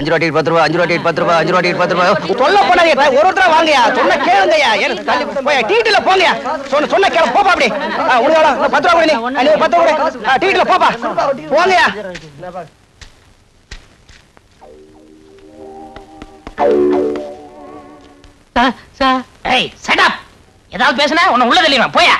அஞ்சு ரூபா டிக்கெட் பத்து ரூபா அஞ்சு ரூபா டிக்கெட் பத்து ரூபா அஞ்சு ரூபா டிக்கெட் பத்து ரூபா சொல்ல போனாங்க ஒரு ஒருத்தரா வாங்கயா சொன்ன கேளுங்கய்யா ஏன் தள்ளி போய் டீட்டில போங்கயா சொன்ன சொன்ன கேளு போப்பா அப்படி ஆ, உனக்கு எவ்வளவு? இந்த பத்து ரூபா கொடு நீ ஆ, நீ ஒரு பத்து ரூபா கொடு. ஆ, டீட்டில போப்பா போங்கயா ஏய் செட்டப் ஏதாவது பேசுனா உன்னை உள்ள தள்ளிடுவேன் போயா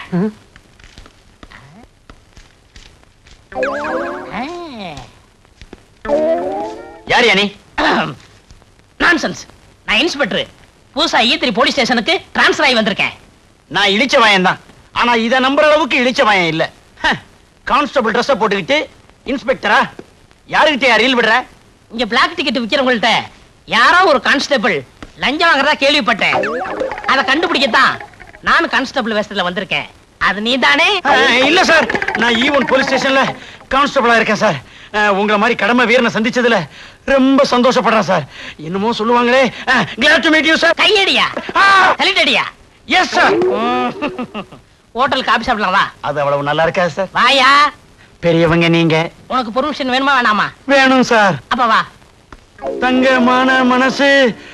யார் நீ நான்சென்ஸ் நான் இன்ஸ்பெக்டர் புதுசா ஈத்திரி போலீஸ் ஸ்டேஷனுக்கு டிரான்ஸ்ஃபர் ஆகி வந்திருக்கேன் நான் இழிச்ச வாயன் தான் ஆனா இத நம்புற அளவுக்கு இழிச்ச வாயன் இல்ல கான்ஸ்டபிள் ட்ரெஸ் போட்டுக்கிட்டு இன்ஸ்பெக்டரா யாருக்கிட்டயா ரீல் விடுற இங்க பிளாக் டிக்கெட் விக்கிறவங்கள்ட்ட யாரோ ஒரு கான்ஸ்டபிள் லஞ்சம் வாங்குறதா கேள்விப்பட்டேன் அதை கண்டுபிடிக்கத்தான் நானும் கான்ஸ்டபிள் வேஷத்துல வந்திருக்கேன் அது நீதானே அஹ், இல்ல சார் நான் ஈவன் போலீஸ் ஸ்டேஷன்ல கான்ஸ்டபிளா இருக்கேன் சார் அஹ், உங்களை மாதிரி கடமை வீரனை சந்திச்சதுல ரொம்ப சந்தோஷப்படுறேன் சார் என்னமோ சொல்லுவாங்களே glad to meet you sir கையடியா தள்ளிட்டடியா எஸ் சார் ஹோட்டல் காபி சாப்பிடலாம் வா அது அவ்வளவு நல்லா இருக்காது சார் வாயா பெரியவங்க நீங்க உனக்கு பெர்மிஷன் வேணுமா வேணாமா வேணும் சார் அப்ப வா தங்கமான மனசு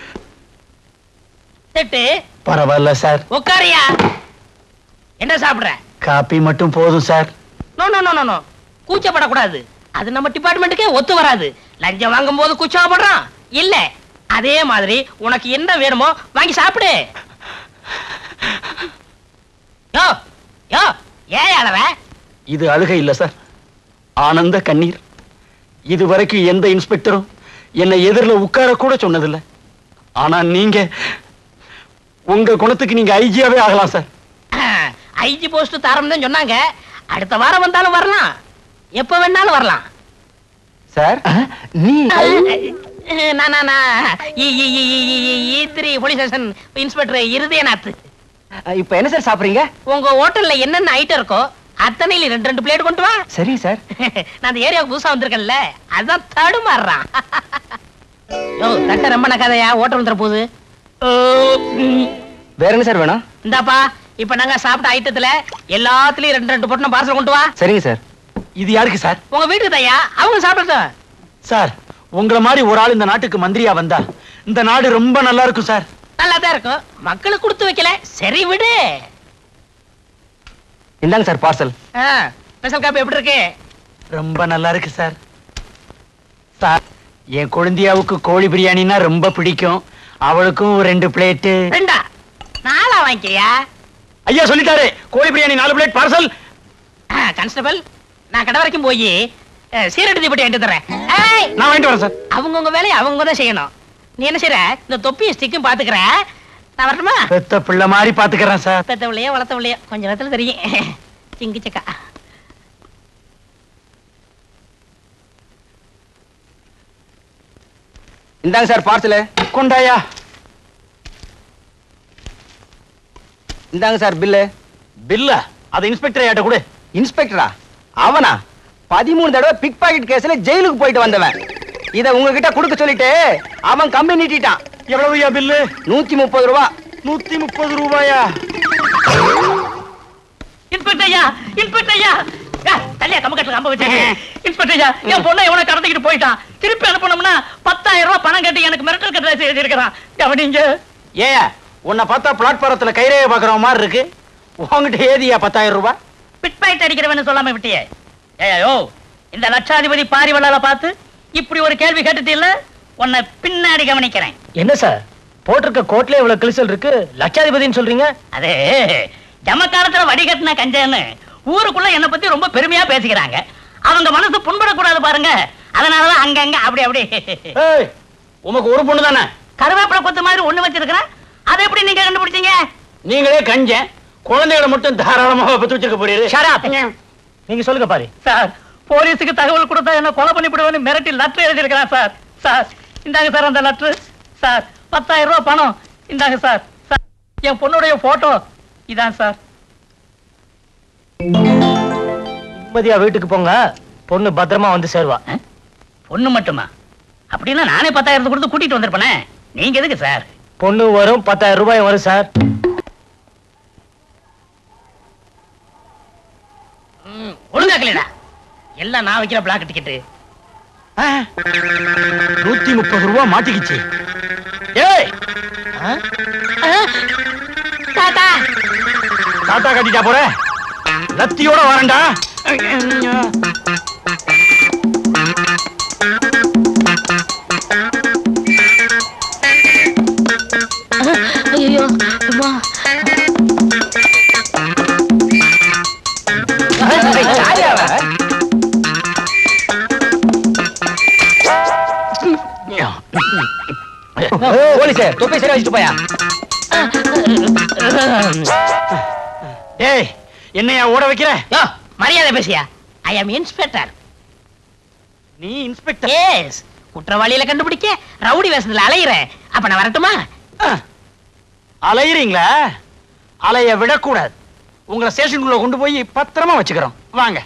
திட்டு பரவாயில்ல சார் உட்காரியா என்ன சாப்பிடுற காப்பி மட்டும் போதும் sir no no no no no கூச்சப்படக்கூடாது அது நம்ம டிபார்ட்மெண்ட்டுக்கே ஒத்து வராது லஞ்சம் வாங்கும் போது கூச்சப்படுறான் இல்ல அதே மாதிரி உனக்கு என்ன வேணுமோ வாங்கி சாப்பிடு யோ யோ ஏன் அளவ இது அழுகை இல்ல சார் ஆனந்த கண்ணீர் இதுவரைக்கும் எந்த இன்ஸ்பெக்டரும் என்னை எதிரில் உட்கார கூட சொன்னதில்லை ஆனா நீங்க உங்க குணத்துக்கு நீங்க ஐஜியாவே ஆகலாம் சார் ஐஜி போஸ்ட் தரம் தான் சொன்னாங்க அடுத்த வாரம் வந்தாலும் வரலாம் எப்ப வேணாலும் வரலாம் சார் நீ நான் நான் நான் இ- இ- இ- இ- இ- இ- இ three police station inspector Irudayanath இப்ப என்ன சார் சாப்பிடுறீங்க உங்க ஹோட்டல்ல என்னென்ன ஐட்டம் இருக்கோ அத்தனையில ரெண்டு ரெண்டு பிளேட் கொண்டு வா சரி சார் நான் அந்த ஏரியாவுக்கு புதுசா வந்திருக்கேன்ல அதான் தடுமாறுறான் யோ தட்ட ரொம்ப நக்காதையா ஹோட்டல் வந்துற போகுது ஓ, ம். வேற என்ன சார் வேணும் இந்தாப்பா இப்ப நாங்க சாப்பிட்ட ஐட்டத்துல எல்லாத்துலயும் ரெண்டு ரெண்டு பொட்டணம் பார்சல் கொண்டு வா சரிங்க சார் இது யாருக்கு சார் உங்க வீட்டுக்கு தாயா அவங்க சாப்பிடட்டும் சார் உங்களை மாதிரி ஒரு ஆள் இந்த நாட்டுக்கு மந்திரியா வந்தா இந்த நாடு ரொம்ப நல்லா இருக்கும் சார் நல்லா தான் இருக்கும் மக்களுக்கு கொடுத்து வைக்கல சரி விடு இந்தாங்க சார் பார்சல் ஸ்பெஷல் காப்பி எப்படி இருக்கு ரொம்ப நல்லா இருக்கு சார் சார் என் குழந்தையாவுக்கு கோழி பிரியாணினா ரொம்ப பிடிக்கும் அவளுக்கும் ஒரு ரெண்டு பிளேட்டு ரெண்டா நாளா வாங்கிக்கியா ஐயா சொல்லிட்டாரு கோழி பிரியாணி நாலு பிளேட் பார்சல் கான்ஸ்டபிள் நான் கடை வரைக்கும் போய் சீரடி தீப்பட்டி வாங்கிட்டு தரேன் ஏய், நான் வாங்கிட்டு வரேன் சார் அவங்கவங்க வேலையை அவங்க தான் செய்யணும் நீ என்ன செய்யற இந்த தொப்பி ஸ்டிக்கும் பாத்துக்கிற நான் வரட்டுமா பெத்த பிள்ளை மாதிரி பாத்துக்கிறேன் சார் பெத்தவளையோ வளர்த்தவளையோ கொஞ்ச நேரத்துல தெரியும் சிங்கி சக்கா இந்தாங்க சார் பார்சல் கொண்டாயா இந்தாங்க சார் பில்லு பில்ல அது இன்ஸ்பெக்டர் ஐயாட்ட கொடு இன்ஸ்பெக்டரா அவனா பதிமூணு தடவை பிக் பாக்கெட் கேஸ்ல ஜெயிலுக்கு போயிட்டு வந்தவன் இத உங்ககிட்ட கொடுக்க சொல்லிட்டு அவன் கம்பி நீட்டிட்டான் எவ்வளவுயா பில்லு நூத்தி முப்பது ரூபா நூத்தி முப்பது ரூபாயா இன்ஸ்பெக்டர் ஐயா இன்ஸ்பெக்டர் ஐயா ஏ, தள்ளியா கம்ம கட்டுல கம்ப வச்சாங்க இன்ஸ்பெக்டர் ஐயா என் பொண்ணை எவனை கடத்திக்கிட்டு போயிட்டான் திருப்பி அனுப்பணும்னா பத்தாயிரம் ரூபாய் பணம் கட்டி எனக்கு மிரட்டல் கட்டுற செய்திருக்கிறான் எவனிங்க ஏயா உன்னை பார்த்தா பிளாட்பாரத்துல கைரேய பாக்குற மாதிரி இருக்கு உங்ககிட்ட ஏதியா பத்தாயிரம் ரூபாய் பிட் பாயிண்ட் அடிக்கிறவன்னு சொல்லாம விட்டியே ஏயோ இந்த லட்சாதிபதி பாரிவளால பார்த்து இப்படி ஒரு கேள்வி கேட்டுட்டு இல்ல உன்னை பின்னாடி கவனிக்கிறேன் என்ன சார் போட்டிருக்க கோட்ல இவ்வளவு கிழிசல் இருக்கு லட்சாதிபதின்னு சொல்றீங்க அதே ஜமக்காலத்துல வடிகட்டின கஞ்சன்னு ஊருக்குள்ள என்ன பத்தி ரொம்ப பெருமையா பேசிக்கிறாங்க அவங்க மனசு புண்படக்கூடாது பாருங்க அதனாலதான் அங்கங்க அப்படி அப்படி ஏய் உமக்கு ஒரு பொண்ணு தானே கருவேப்பிலை கொத்து மாதிரி ஒண்ணு வச்சிருக்கிறேன் அதை எப்படி நீங்க கண்டுபிடிச்சீங்க நீங்களே கஞ்சன் குழந்தைகளை மட்டும் தாராளமாக பத்து வச்சிருக்க போறீரு Shut up. நீங்க சொல்லுங்க பாரு சார் போலீஸுக்கு தகவல் கொடுத்தா என்ன கொலை பண்ணிவிடுவேன்னு மிரட்டி லெட்டர் எழுதியிருக்கிறான் சார் சார் இந்தாங்க சார் அந்த லெட்டர் சார் பத்தாயிரம் ரூபாய் பணம் இந்தாங்க சார் சார் என் பொண்ணுடைய போட்டோ இதான் சார் நிம்மதியா வீட்டுக்கு போங்க பொண்ணு பத்திரமா வந்து சேருவா பொண்ணு மட்டுமா அப்படின்னா நானே பத்தாயிரத்து கொடுத்து கூட்டிட்டு வந்திருப்பேனே நீங்க எதுக்கு சார் பொண்ணு வரும் பத்தாயிரம் ரூபாய் வரும் சார் ஒழுங்காக்கலடா எல்லாம் நான் வைக்கிற பிளாக் டிக்கெட்டு நூத்தி முப்பது ரூபா மாட்டிக்கிச்சு ஏய் தாத்தா டாட்டா கட்டிட்டா போற லத்தியோட வரேன்டா ஐயோ அம்மா போலீஸ் தொப்பை சரி வச்சுட்டு போயா ஏய் என்னையா ஓட வைக்கிற யோ மரியாதை பேசியா ஐ அம் இன்ஸ்பெக்டர் நீ இன்ஸ்பெக்டர் எஸ் குற்றவாளியில கண்டுபிடிக்க ரவுடி வேஷத்துல அலையிறேன் அப்ப நான் வரட்டுமா அலையிறீங்களா அலைய விடக்கூடாது உங்களை ஸ்டேஷனுக்குள்ள கொண்டு போய் பத்திரமா வச்சுக்கிறோம் வாங்க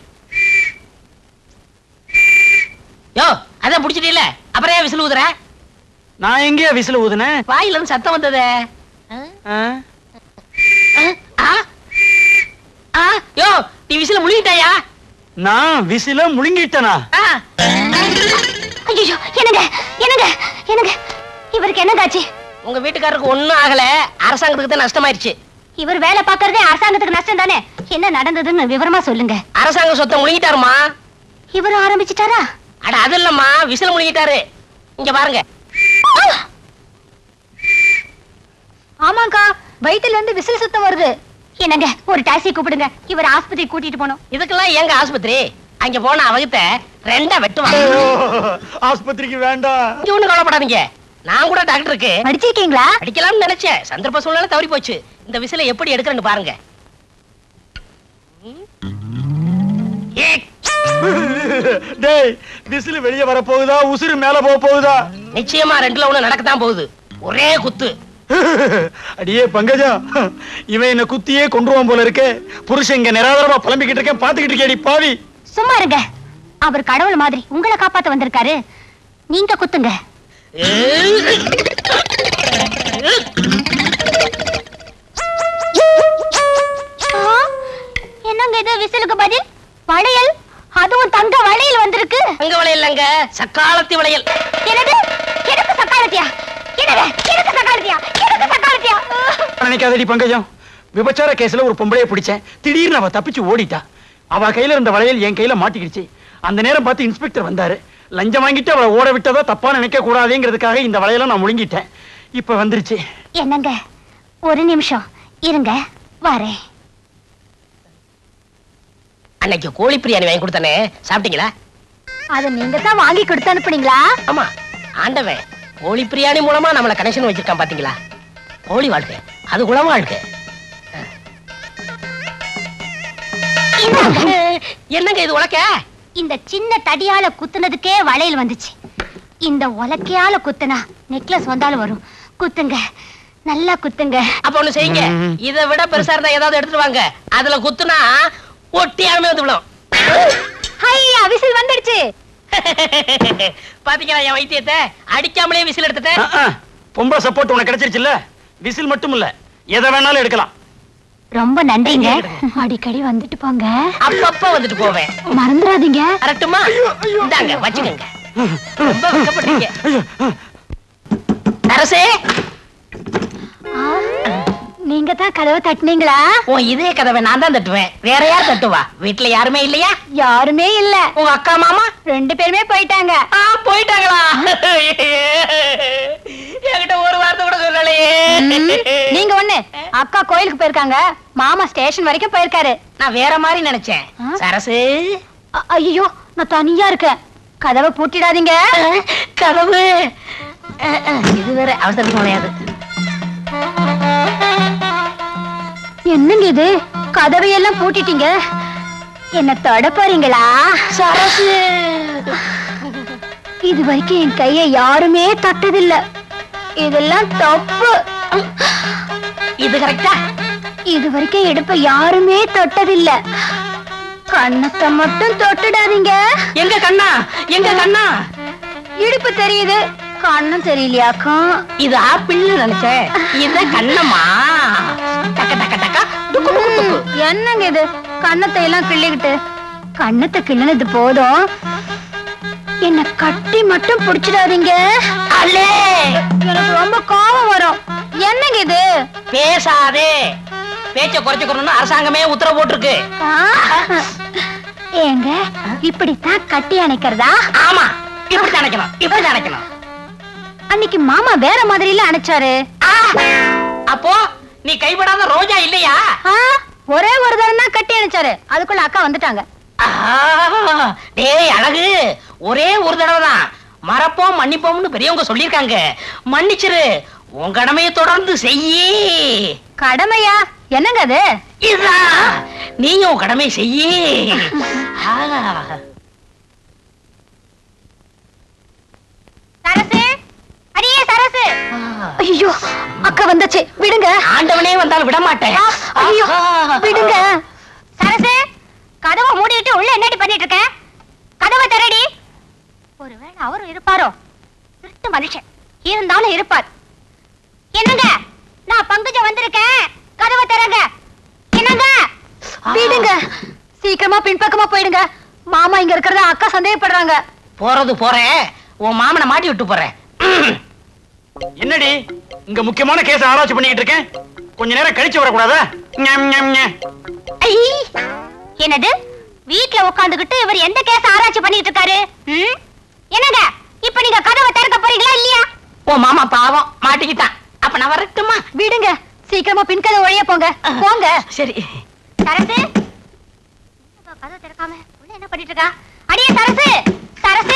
யோ அதான் புடிச்சிட்டீல அப்புறம் ஏன் விசில் ஊதுற நான் எங்கேயா விசில் ஊதுனேன் வாயில இருந்து சத்தம் வந்ததே ஆ? ஆ ஆ யோ நீ விசில முழுகிட்டாயா நான் விசில முழுங்கிட்டனா ஆ ஐயோ என்னங்க என்னங்க என்னங்க இவருக்கு என்னங்காச்சு உங்க வீட்டுக்காரருக்கு ஒண்ணும் ஆகல அரசாங்கத்துக்கு தான் நஷ்டமாயிருச்சு இவர் வேலை பார்க்கறதே அரசாங்கத்துக்கு நஷ்டம் தானே என்ன நடந்ததுன்னு விவரமா சொல்லுங்க அரசாங்க சொத்தை முழுங்கிட்டாருமா இவர் ஆரம்பிச்சிட்டாரா அட அது இல்லம்மா விசில் முழுங்கிட்டாரு இங்க பாருங்க ஆமாக்கா வயித்துல இருந்து விசில் சுத்தம் வருது என்னங்க ஒரு டாக்ஸி கூப்பிடுங்க இவர் ஆஸ்பத்திரி கூட்டிட்டு போனோம் இதுக்கெல்லாம் எங்க ஆஸ்பத்திரி அங்க போன அவகிட்ட ரெண்டா வெட்டுவாங்க ஆஸ்பத்திரிக்கு வேண்டாம் இங்க ஒண்ணும் கவலைப்படாதீங்க நான் கூட டாக்டருக்கு படிச்சிருக்கீங்களா அடிக்கலாம்னு நினைச்சேன் சந்தர்ப்ப சூழ்நிலை தவறி போச்சு இந்த விசிலை எப்படி எடுக்கிறேன்னு பாருங்க ஏ, டேய் விசில் வெளிய வர போகுதா உசுறு மேல போக போகுதா நிச்சயமா ரெண்டுல ஒண்ணு நடக்கத்தான் போகுது ஒரே குத்து அடியே பங்கஜா இவன் என்ன குத்தியே கொன்றுவான் போல இருக்கே புருஷன் இங்க நிராதரமா புலம்பிக்கிட்டு இருக்கேன் பாத்துக்கிட்டு இருக்கேடி பாவி சும்மா இருங்க அவர் கடவுள் மாதிரி உங்களை காப்பாத்த வந்திருக்காரு நீங்க குத்துங்க ஆ, என்னங்க இது விசிலுக்கு பதில் வளையல் அதுவும் தங்க வளையல் வந்திருக்கு அங்க வளையல் அங்க சக்காலத்தி வளையல் என்னது எனக்கு சக்காலத்தியா என்னது எனக்கு சக்காலத்தியா எனக்கு சக்காலத்தியா நினைக்காதடி பங்கஜம் விபச்சார கேஸ்ல ஒரு பொம்பளைய பிடிச்சேன் திடீர்னு அவ தப்பிச்சு ஓடிட்டா அவ கையில இருந்த வளையல் என் கையில மாட்டிக்கிடுச்சு அந்த நேரம் பார்த்து இன்ஸ்பெக்டர் வந்தாரு லஞ்சம் வாங்கிட்டு அவளை ஓட விட்டதா தப்பா நினைக்க கூடாதுங்கிறதுக்காக இந்த வளையலை நான் முழுங்கிட்டேன் இப்ப வந்துருச்சு என்னங்க ஒரு நிமிஷம் இருங்க வரேன் அன்னைக்கு கோழி பிரியாணி வாங்கி கொடுத்தானே சாப்பிட்டீங்களா அத நீங்க தான் வாங்கி கொடுத்து அனுப்புனீங்களா ஆமா ஆண்டவன் கோழி பிரியாணி மூலமா நம்மள கனெக்ஷன் வச்சிருக்கான் பாத்தீங்களா கோழி வாழ்க்கை அது குளம் வாழ்க்கை இந்தாங்க. என்னங்க இது உலக்க இந்த சின்ன தடியால குத்துனதுக்கே வளையல் வந்துச்சு இந்த உலக்கையால குத்துனா நெக்லஸ் வந்தாலும் வரும் குத்துங்க நல்லா குத்துங்க அப்ப ஒண்ணு செய்யுங்க ம். இதை விட பெருசா இருந்தா ஏதாவது எடுத்துட்டு வாங்க அதுல குத்துனா ஒட்டியாமே வந்து விழும் ஹையா விசில் வந்துடுச்சு பாத்தீங்களா என் வைத்தியத்தை அடிக்காமலே விசில் எடுத்துட்டேன் அஹ், அஹ். பொம்பளை சப்போர்ட் உனக்கு கிடைச்சிருச்சுல்ல விசில் மட்டும் இல்ல எதை வேணாலும் எடுக்கலாம் ரொம்ப நன்றிங்க அடிக்கடி வந்துட்டு போங்க அப்பப்ப வந்துட்டு போவேன் மறந்துடாதீங்க கரெக்டுமா இந்தாங்க வச்சுக்கோங்க ரொம்ப வெட்கப்படுறீங்க அரசே ஆ, நீங்க தான் கதவை தட்டுனீங்களா உன் இதே கதவை நான் தான் தட்டுவேன் வேற யார் தட்டுவா வீட்டுல யாருமே இல்லையா யாருமே இல்ல உங்க அக்கா மாமா ரெண்டு பேருமே போயிட்டாங்க ஆ போயிட்டாங்களா என்கிட்ட ஒரு வார்த்தை கூட சொல்லலையே ம், நீங்க ஒண்ணு அக்கா கோயிலுக்கு போயிருக்காங்க மாமா ஸ்டேஷன் வரைக்கும் போயிருக்காரு நான் வேற மாதிரி நினைச்சேன் ஆ? சரசு அ- ஐயோ நான் தனியா இருக்கேன் கதவை பூட்டிடாதீங்க கதவு அஹ், அஹ், இது வேற அவசரத்துக்கு நுழையாது என்னங்க இது கதவையெல்லாம் பூட்டிட்டீங்க என்ன தொட போறீங்களா சரசு இது வரைக்கும் என் கைய யாருமே தொட்டதில்ல இதெல்லாம் தப்பு இது கரெக்டா இது வரைக்கும் இடுப்ப யாருமே தொட்டதில்ல கண்ணத்தை மட்டும் தொட்டுடாதீங்க எங்க கண்ணா எங்க கண்ணா இடுப்பு தெரியுது கண்ணும் தெரியலையாக்கும் இது ஆப்பிள்னு நினைச்சேன் இது கண்ணம்மா டக்க டக்க டக்க டுக்கு டுக்கு டுக்கு என்னங்க இது கண்ணத்தை எல்லாம் கிள்ளிக்கிட்டு கண்ணத்தை கிள்ளினது போதும் என்ன கட்டி மட்டும் பிடிச்சிடாதீங்க அல்லே எனக்கு ரொம்ப கோபம் வரும் என்னங்க இது பேசாதே பேச்ச குறைச்சுக்கணும்னு அரசாங்கமே உத்தரவு போட்டிருக்கு ஆ? ஏங்க இப்படித்தான் கட்டி அணைக்கிறதா ஆமா இப்படி நினைக்கணும் இப்படி நினைக்கணும் அன்னைக்கு மாமா வேற மாதிரில அணைச்சாரு ஆ! அப்போ நீ கைவிடாத ரோஜா இல்லையா ஆ, ஒரே ஒரு தரம் தான் கட்டி அணைச்சாரு அதுக்குள்ள அக்கா வந்துட்டாங்க ஆ, டேய் அழகு ஒரே ஒரு தடவை தான் மறப்போம் மன்னிப்போம்னு பெரியவங்க சொல்லியிருக்காங்க மன்னிச்சிரு உன் கடமையை தொடர்ந்து செய்யி கடமையா என்னங்க அது இதுதான் நீயும் உன் கடமை செய்யி ஆ. சரசு அடியே சரசு ஐயோ அக்கா வந்தாச்சு விடுங்க ஆண்டவனே வந்தாலும் விட மாட்டேன் ஆ, ஐயோ ஆஹா. விடுங்க சரசு கதவை மூடிட்டு உள்ள என்னடி பண்ணிட்டு இருக்க கதவை திறடி ஒருவேளை அவரும் இருப்பாரோ திருட்டு மனுஷன் இருந்தாலும் இருப்பார் என்னங்க நான் பங்குஜம் வந்திருக்கேன் கதவை திறங்க என்னங்க விடுங்க சீக்கிரமா பின்பக்கமா போயிடுங்க மாமா இங்க இருக்கிறத அக்கா சந்தேகப்படுறாங்க போறது போறேன் உன் மாமனை மாட்டி விட்டு போறேன் என்னடி இங்க முக்கியமான கேஸ் ஆராய்ச்சி பண்ணிட்டு இருக்கேன் கொஞ்ச நேரம் கழிச்சு வரக்கூடாதா ஞம், ஞம், ஞம். ஐ! என்னது வீட்ல உட்காந்துக்கிட்டு இவர் எந்த கேஸ் ஆராய்ச்சி பண்ணிட்டு இருக்காரு ம்? என்னங்க இப்ப நீங்க கதவை திறக்க போறீங்களா இல்லையா உன் மாமா பாவம் மாட்டிக்கிட்டான் அப்ப நான் வரட்டுமா விடுங்க சீக்கிரமா பின் கதவு வழியா போங்க போங்க சரி சரசு என்னப்பா கதவை திறக்காம உள்ள என்ன பண்ணிட்டு இருக்கா அடியே சரசு சரசு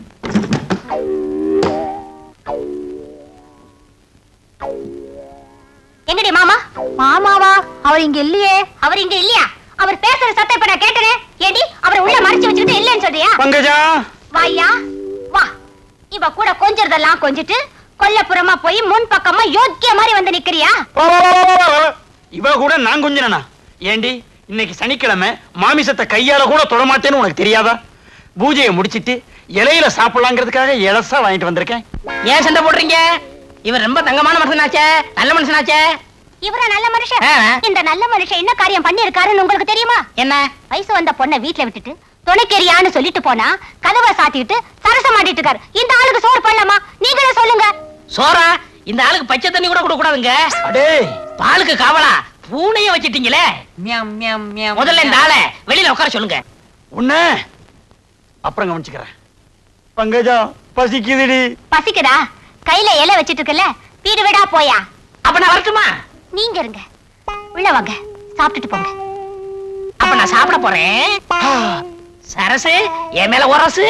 எங்கடி மாமா மாமாவா அவர் இங்க இல்லையே அவர் இங்க இல்லையா அவர் பேசுற சத்தம் இப்ப நான் கேட்டனே ஏடி அவரை உள்ள மறைச்சு வச்சுக்கிட்டு இல்லைன்னு சொல்றியா பங்கஜா வாயா வா இவ கூட கொஞ்சறதெல்லாம் கொஞ்சிட்டு கொல்லப்புறமா போய் முன் பக்கமா யோக்கிய மாதிரி வந்து நிக்கிறியா வா, வா, வா, வா, வா, வா. இவ கூட நான் கொஞ்சனா ஏண்டி இன்னைக்கு சனிக்கிழமை மாமிசத்தை கையால கூட தொடமாட்டேன்னு உனக்கு தெரியாதா பூஜையை முடிச்சிட்டு இலையில சாப்பிடலாங்கிறதுக்காக இலசா வாங்கிட்டு வந்திருக்கேன் ஏன் சண்டை போடுறீங்க இவர் ரொம்ப தங்கமான மனுஷனாச்சே நல்ல மனுஷனாச்சே இவரா நல்ல மனுஷன் ஆ. இந்த நல்ல மனுஷன் என்ன காரியம் பண்ணிருக்காருன்னு உங்களுக்கு தெரியுமா என்ன வயசு வந்த பொண்ணை வீட்ல விட்டுட்டு துணைக்கெரியான்னு சொல்லிட்டு போனா கதவை சாத்திட்டு சரசம் மாட்டிட்டு இருக்காரு இந்த ஆளுக்கு சோறு பண்ணலாமா நீங்களே சொல்லுங்க சோரா இந்த ஆளுக்கு பச்சை தண்ணி கூட கொடுக்க கூடாதுங்க அடே பாலுக்கு காவலா பூனைய வச்சிட்டீங்களே முதல்ல இந்த ஆளை வெளியில உட்கார சொல்லுங்க உன்ன அப்புறம் கவனிச்சுக்கிறேன் பங்கஜா பசிக்குதுடி பசிக்குதா கையில இலை வச்சிட்டு இருக்கல வீடு வீடா போயா அப்ப நான் வரட்டுமா நீங்க இருங்க உள்ள வாங்க சாப்பிட்டுட்டு போங்க அப்ப நான் சாப்பிட போறேன் சரசு என் மேல உரசு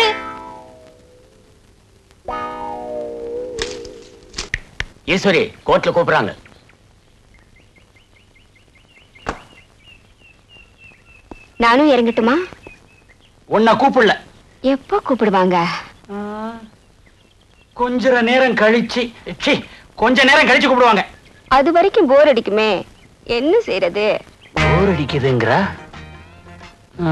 ஈஸ்வரி கோர்ட்ல கூப்பிடுறாங்க நானும் இறங்கட்டுமா உன்னை கூப்பிடல எப்போ கூப்பிடுவாங்க கொஞ்ச நேரம் கழிச்சு ச்சீ, கொஞ்ச நேரம் கழிச்சு கூப்பிடுவாங்க அது வரைக்கும் போர் அடிக்குமே என்ன செய்யறது போர் அடிக்குதுங்கிறா ஆ.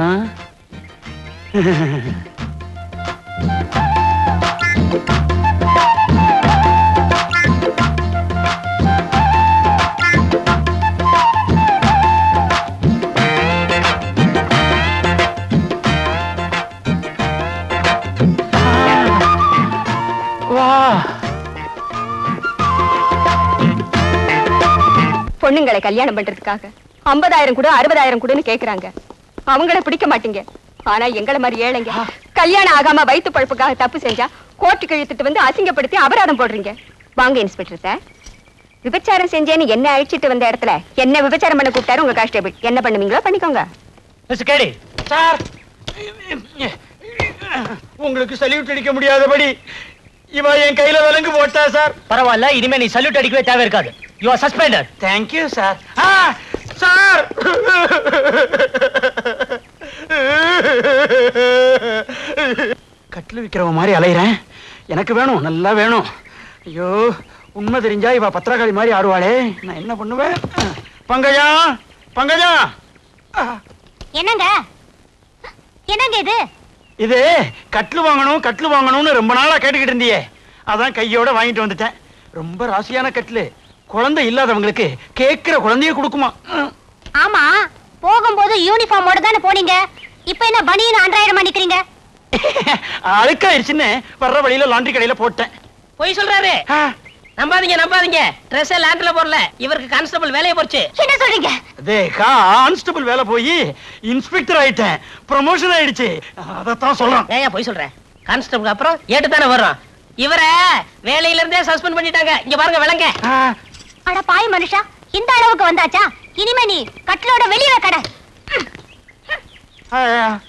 வா பொண்ணுங்களை கல்யாணம் பண்றதுக்காக ஐம்பதாயிரம் கூட அறுபதாயிரம் கூடன்னு கேக்குறாங்க அவங்கள பிடிக்க மாட்டீங்க ஆனா எங்களை மாதிரி ஏழைங்க கல்யாணம் ஆகாம வயித்து பழப்புக்காக தப்பு செஞ்சா கோர்ட்டுக்கு இழுத்துட்டு வந்து அசிங்கப்படுத்தி அபராதம் போடுறீங்க வாங்க இன்ஸ்பெக்டர் சார் விபச்சாரம் செஞ்சேன்னு என்ன அழிச்சிட்டு வந்த இடத்துல என்ன விபச்சாரம் பண்ண கூப்பிட்டாரு உங்க கான்ஸ்டேபிள் என்ன பண்ணுவீங்களோ பண்ணிக்கோங்க மிஸ்டர் கேடி சார் உங்களுக்கு சல்யூட் அடிக்க முடியாதபடி இவ என் கையில விலங்கு போட்டா சார் பரவாயில்ல இனிமே நீ சல்யூட் அடிக்கவே தேவை இருக்காது you are suspended thank you sir ஆ சார் கட்டில் விற்கிறவ மாதிரி அலையிறேன் எனக்கு வேணும் நல்லா வேணும் ஐயோ உண்மை தெரிஞ்சா இவ பத்திரகாளி மாதிரி ஆடுவாளே நான் என்ன பண்ணுவேன் பங்கஜா பங்கஜா ஆ, என்னங்க என்னங்க இது இது கட்லு வாங்கணும் கட்லு வாங்கணும்னு ரொம்ப நாளா கேட்டுக்கிட்டு இருந்தியே அதான் கையோட வாங்கிட்டு வந்துட்டேன் ரொம்ப ராசியான கட்லு குழந்தை இல்லாதவங்களுக்கு கேட்கிற குழந்தைய கொடுக்குமா ம். ஆமா போகும்போது யூனிஃபார்மோட தானே போனீங்க இப்ப என்ன பனியன் அன்றாயிரம் பண்ணிக்கிறீங்க அழுக்காயிருச்சுன்னு வர்ற வழியில லாண்டரி கடையில போட்டேன் பொய் சொல்றாரு ஆ, நம்பாதீங்க நம்பாதீங்க ட்ரெஸ் லேண்ட்ல போடல இவருக்கு கான்ஸ்டபிள் வேலையை போச்சு என்ன சொல்றீங்க அதே கான்ஸ்டபிள் வேலை போய் இன்ஸ்பெக்டர் ஆயிட்டேன் ப்ரமோஷன் ஆயிடுச்சு அதத்தான் சொல்றேன் ஏன் பொய் சொல்றேன் கான்ஸ்டபிள் அப்புறம் ஏட்டு தானே வரும் இவரை வேலையில இருந்தே சஸ்பெண்ட் பண்ணிட்டாங்க இங்க பாருங்க விளங்க ஆ, அட பாய் மனுஷா இந்த அளவுக்கு வந்தாச்சா இனிமே நீ கட்டிலோட வெளியே கடை ஆ,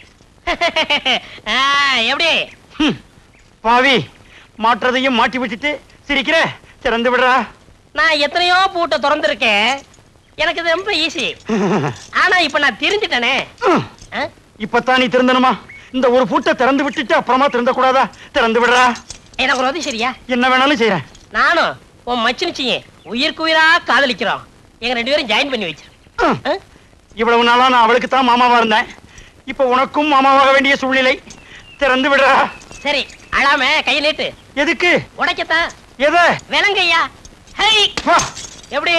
ஆ, எப்படி ஹம், பாவி மாற்றதையும் மாட்டி விட்டுட்டு சிரிக்கிற திறந்து விடுறா நான் எத்தனையோ பூட்டை திறந்திருக்கேன் எனக்கு இது ரொம்ப ஈஸி ஆனா இப்ப நான் தெரிஞ்சுட்டேனே ம், ஆ? இப்பத்தான் நீ திறந்தனுமா இந்த ஒரு பூட்டை திறந்து விட்டுட்டு அப்புறமா திறந்த கூடாதா திறந்து விடுறா எனக்கு ஒரு உதவி சரியா என்ன வேணாலும் செய்யறேன் நானும் உன் மச்சினிச்சிங்க உயிருக்கு உயிரா காதலிக்கிறோம் எங்க ரெண்டு பேரும் ஜாயின் பண்ணி வச்சிரு ம், ஆ? இவ்வளவு நாளா நான் அவளுக்கு தான் மாமாவா இருந்தேன் இப்ப உனக்கும் மாமாவாக வேண்டிய சூழ்நிலை திறந்து விடுறா சரி அழாம கையை நீட்டு எதுக்கு உடைக்கத்தான் எதை விலங்கையா ஹை வா. எப்படி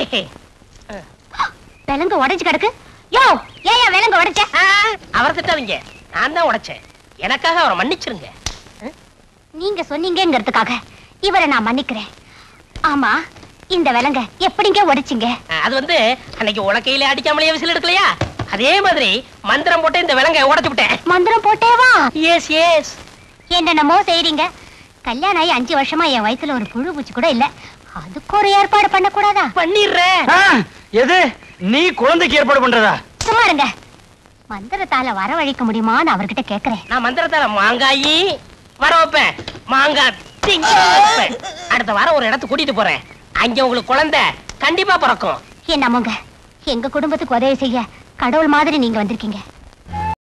விலங்கு உடைஞ்சு கிடக்கு யோ ஏன் விலங்கு உடைச்ச ஆ, அவரை திட்டாதீங்க நான் தான் உடைச்சேன் எனக்காக அவரை மன்னிச்சிருங்க நீங்க சொன்னீங்கங்கிறதுக்காக இவரை நான் மன்னிக்கிறேன் ஆமா இந்த விலங்க எப்படிங்க உடைச்சிங்க ஆ, அது வந்து அன்னைக்கு உலக்கையில அடிக்காமலேயே விசில் எடுக்கலையா அதே மாதிரி மந்திரம் போட்டு இந்த விலங்கை உடைச்சு விட்டேன் மந்திரம் போட்டேவா எஸ் எஸ் என்னென்னமோ செய்றீங்க கல்யாணம் ஆகி அஞ்சு வருஷமா என் வயித்துல ஒரு புழு பூச்சி கூட இல்ல அதுக்கு ஒரு ஏற்பாடு பண்ணக்கூடாதா பண்ணிடுறேன் ஆ, எது நீ குழந்தைக்கு ஏற்பாடு பண்றதா சும்மா இருங்க மந்திரத்தால வரவழைக்க முடியுமான்னு அவர்கிட்ட கேக்குறேன் நான் மந்திரத்தால மாங்காயி வர வைப்பேன் மாங்காய் திங்க வைப்பேன் அடுத்த வாரம் ஒரு இடத்துக்கு கூட்டிட்டு போறேன் அங்க உங்களுக்கு குழந்தை கண்டிப்பா பிறக்கும் என்னமோங்க எங்க குடும்பத்துக்கு உதவி செய்ய கடவுள் மாதிரி நீங்க வந்திருக்கீங்க